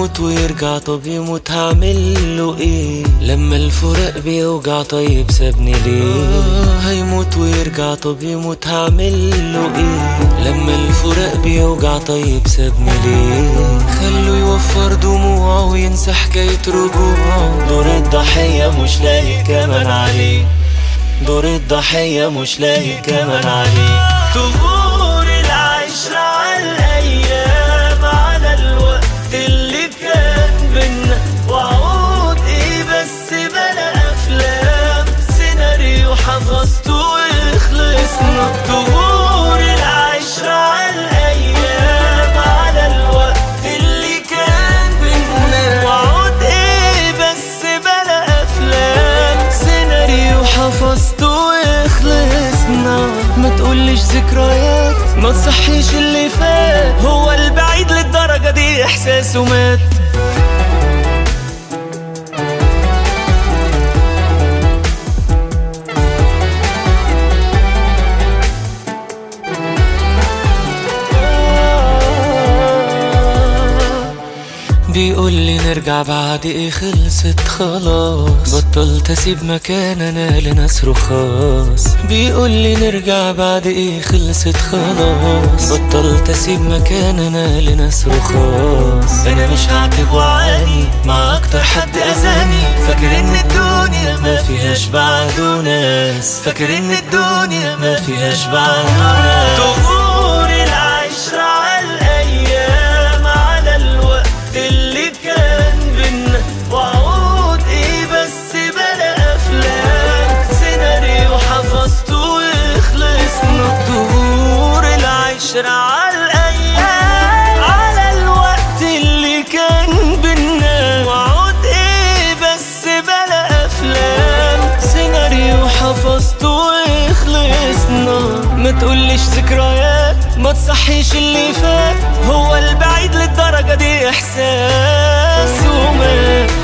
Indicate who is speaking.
Speaker 1: هيموت ويرجع طب يموت هعمل له ايه لما الفراق بيوجع طيب سابني ليه آه هيموت ويرجع طب يموت هعمل له ايه لما الفراق بيوجع طيب سابني ليه خلوا يوفر دموعه وينسى حكاية رجوعه دور الضحية مش لايق كمان عليه دور الضحية مش لايق كمان عليه طهور العشرة على الأيام على الوقت اللي كان بينا وعود إيه بس بلا أفلام سيناريو حفظته وخلصنا طهور العشرة على الأيام على الوقت اللي كان بينا وعود إيه بس بلا أفلام سيناريو حفظته وخلصنا ما تقولش ذكريات ما تصحيش اللي فات هو البعيد للدرجة دي إحساسه مات بيقول لي نرجع بعد ايه خلصت خلاص بطلت اسيب مكان انا لناس رخاص بيقول لي نرجع بعد ايه خلصت خلاص بطلت اسيب مكان انا لناس رخاص انا مش هعتب وعاني مع اكتر حد اذاني فاكر ان الدنيا ما فيهاش بعده ناس فاكر ان الدنيا ما فيهاش بعده ناس طهور العشرة على الايام على الوقت اللي كان بينا وعود ايه بس بلا افلام سيناريو حفظته وخلصنا طهور العشرة على الايام على الوقت اللي كان بينا وعود ايه بس بلا افلام سيناريو حفظته وخلصنا ما تقولش ذكريات ما تصحيش اللي فات هو البعيد للدرجة دي احساس ومات